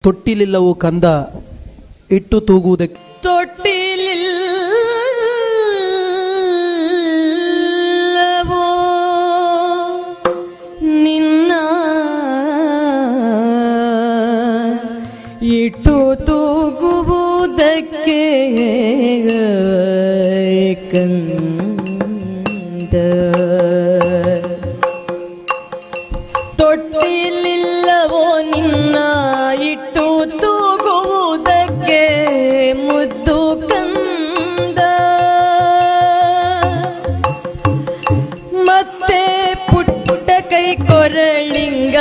ತೊಟ್ಟಿಲಿಲ್ಲವು ಕಂದ ಇಟ್ಟು ತೂಗುವುದಕ್ಕೆ ತೊಟ್ಟಿಲಿಲ್ಲವೋ ನಿನ್ನ ಇಟ್ಟು ತೂಗುವುದಕ್ಕೆ ಕಂದ ತೊಟ್ಟಿಲಿಲ್ಲವೋ ನಿನ್ನ ಇಟ್ಟು ತೂಗುವುದಕ್ಕೆ ಮುದ್ದು ಕಂದ ಮತ್ತೆ ಪುಟ್ಟ ಕೈ ಕೊರಳಿಂಗ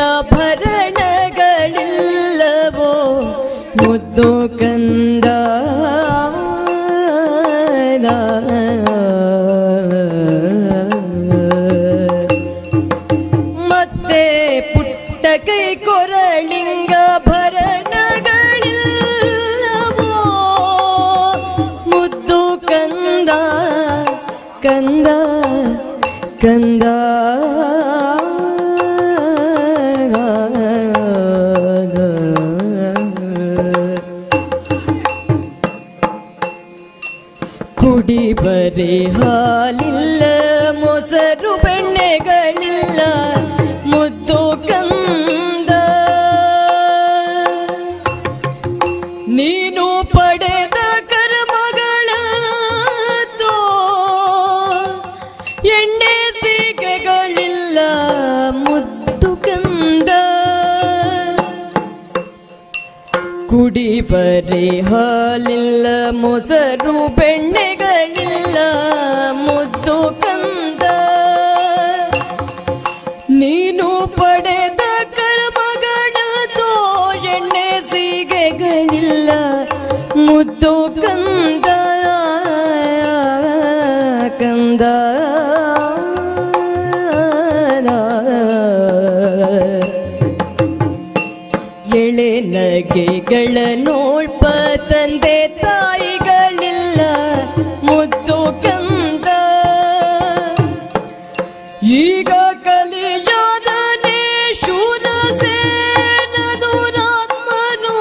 ಭರಣಗಳಿಲ್ಲವೋ ಮುದ್ದು ಕಂದ ಮತ್ತೆ ಪುಟ್ಟ ಕೈ ಕೊರಳಿಂಗ ಭರಣಗಳಿಲ್ಲವೋ ಮುದ್ದು ಕಂದ ಕಂದ ಕಂದ ಕುಡಿ ಬರೆ ಹಾಲಿಲ್ಲ ಮೊಸರು ಬೆಣ್ಣೆಗಳಿಲ್ಲ ಮುದ್ದು ಕಂದ ನೀನು ಪಡೆದ ಕರ್ಮಗಳ ತೋ ಎಣ್ಣೆ ಸೀಗೆಗಳಿಲ್ಲ ಮುದ್ದು ಕಂದ ಕುಡಿ ಬರೆ ಹಾಲಿಲ್ಲ ಮೊಸರು ಬೆಣ್ಣೆಗಳಿಲ್ಲ ಮುದ್ದು ಕಂದ ನೀನು ಪಡೆದ ಕರ್ಮಗಳ ತೋ ಎಣ್ಣೆ ಸೀಗೆಗಳಿಲ್ಲ ಮುದ್ದು ಕಂದ ಕಂದ ಎಳೆ ನಗೆಗಳ ನೋಡ್ಪ ತಂದೆ ತಾಯಿಗಳಿಲ್ಲ ಮುದ್ದು ಕಂದ ಈಗ ಕಲಿಯಾದನೆ ಶೂರ ಸೇನ ದುರಾತ್ಮನು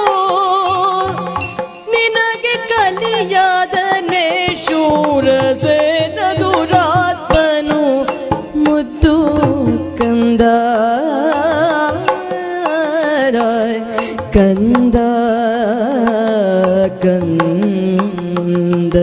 ನಿನಗೆ ಕಲಿಯಾದನೆ ಶೂರ ಸೇನ ದುರಾತ್ಮನು ಮುದ್ದು ಕಂದ ಕಂದ ಕಂದ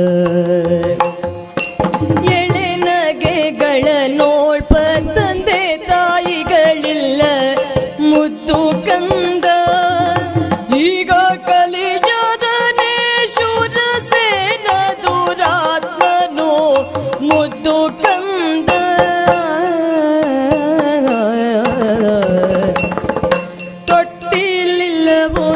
ಎಳೆ ನಗೆಗಳ ನೋಡ್ಪ ತಂದೆ ತಾಯಿಗಳಿಲ್ಲ ಮುದ್ದು ಕಂದ ಈಗ ಕಲಿಜಾದನೆ ಶೂರ ಸೇನ ದುರಾತ್ಮನು ಮುದ್ದು ಕಂದ ತೊಟ್ಟಿಲಿಲ್ಲವೋ